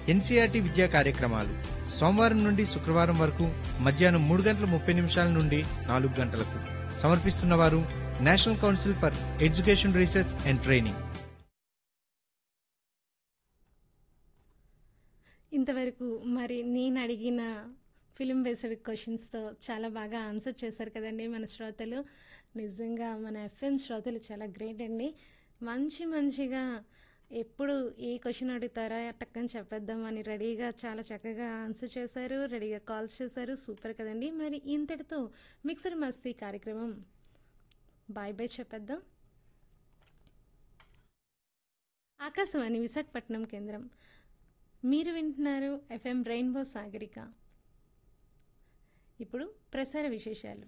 NCERT విద్యా కార్యక్రమాలు సోమవారం నుండి శుక్రవారం వరకు మధ్యాహ్నం మూడు గంటల ముప్పై నిమిషాల నుండి నాలుగు గంటలకు సమర్పిస్తున్నవారు National Council for Education Research and Training ఇంతవరకు మరి నేను అడిగిన ఫిలిం బేస్డ్ క్వశ్చన్స్తో చాలా బాగా ఆన్సర్ చేశారు కదండి మన శ్రోతలు నిజంగా మన ఎఫ్ఎం శ్రోతలు చాలా గ్రేట్ అండి మంచి మంచిగా ఎప్పుడు ఏ క్వశ్చన్ అడుగుతారా టక్కని చెప్పేద్దామని రెడీగా చాలా చక్కగా ఆన్సర్ చేశారు రెడీగా కాల్స్ చేశారు సూపర్ కదండి మరి ఇంతటితో మిక్సర్ మస్తీ కార్యక్రమం బాయ్ బాయ్ చెప్పేద్దాం ఆకాశవాణి విశాఖపట్నం కేంద్రం మీరు వింటున్నారు ఎఫ్ఎం రెయిన్బో సాగరిక ఇప్పుడు ప్రసార విశేషాలు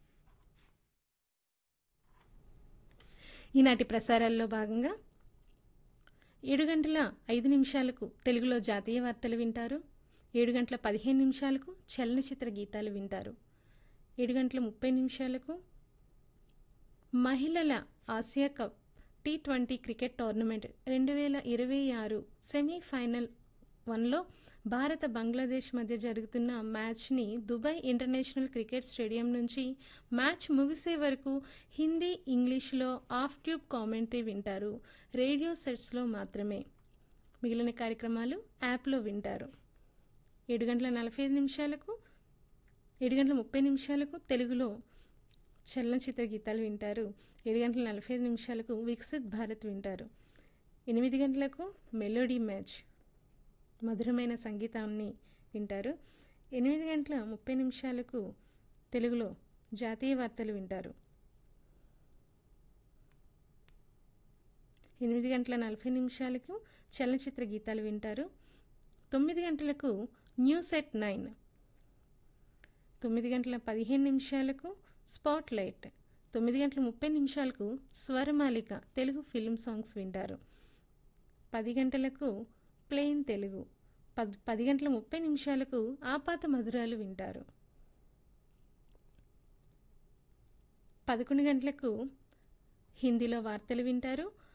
ఈనాటి ప్రసారాల్లో భాగంగా ఏడు గంటల ఐదు నిమిషాలకు తెలుగులో జాతీయ వార్తలు వింటారు ఏడు గంటల పదిహేను నిమిషాలకు చలనచిత్ర గీతాలు వింటారు ఏడు గంటల ముప్పై నిమిషాలకు మహిళల Asia cup T twenty cricket tournament రెండు వేల ఇరవై ఆరు సెమీఫైనల్ వన్లో భారత బంగ్లాదేశ్ మధ్య జరుగుతున్న మ్యాచ్ని దుబాయ్ ఇంటర్నేషనల్ క్రికెట్ స్టేడియం నుంచి మ్యాచ్ ముగిసే వరకు హిందీ ఇంగ్లీష్లో ఆఫ్ ట్యూబ్ కామెంటరీ వింటారు రేడియో సెట్స్లో మాత్రమే మిగిలిన కార్యక్రమాలు యాప్లో వింటారు ఏడు గంటల నలభై ఐదు నిమిషాలకు ఏడు గంటల ముప్పై నిమిషాలకు తెలుగులో చలనచిత్ర గీతాలు వింటారు ఏడు గంటల నలభై ఐదు నిమిషాలకు వికసిత్ భారత్ వింటారు ఎనిమిది గంటలకు మెలోడీ మ్యాచ్ మధురమైన సంగీతాన్ని వింటారు ఎనిమిది గంటల ముప్పై నిమిషాలకు తెలుగులో జాతీయ వార్తలు వింటారు ఎనిమిది గంటల నలభై నిమిషాలకు చలనచిత్ర గీతాలు వింటారు తొమ్మిది గంటలకు న్యూస్ ఎట్ నైన్ తొమ్మిది గంటల పదిహేను నిమిషాలకు స్పాట్ లైట్ తొమ్మిది గంటల ముప్పై నిమిషాలకు స్వరమాలిక తెలుగు ఫిల్మ్ సాంగ్స్ వింటారు పది గంటలకు ప్లెయిన్ తెలుగు పద్ పది గంటల ముప్పై నిమిషాలకు ఆపాత మధురాలు వింటారు పదకొండు గంటలకు హిందీలో వార్తలు వింటారు